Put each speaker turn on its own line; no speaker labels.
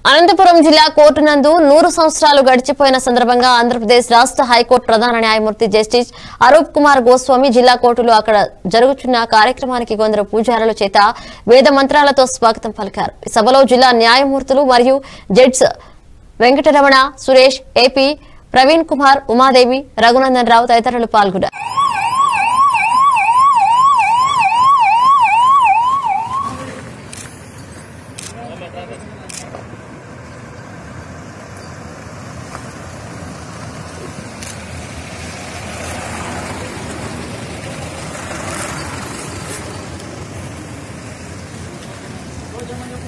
అనంతపురం జిల్లా కోర్టు నందు నూరు సంవత్సరాలు గడిచిపోయిన సందర్భంగా ఆంధ్రప్రదేశ్ రాష్ట్ర హైకోర్టు ప్రధాన న్యాయమూర్తి జస్టిస్ అరూప్ కుమార్ గోస్వామి జిల్లా కోర్టులో అక్కడ జరుగుతున్న కార్యక్రమానికి కొందరు పూజారుల చేత వేద మంత్రాలతో స్వాగతం పలికారు ఈ సభలో జిల్లా న్యాయమూర్తులు మరియు జడ్జ్ వెంకటరమణ సురేష్ ఏపీ ప్రవీణ్ కుమార్ ఉమాదేవి రఘునందన్ రావు తదితరులు పాల్గొన్నారు
భోజనం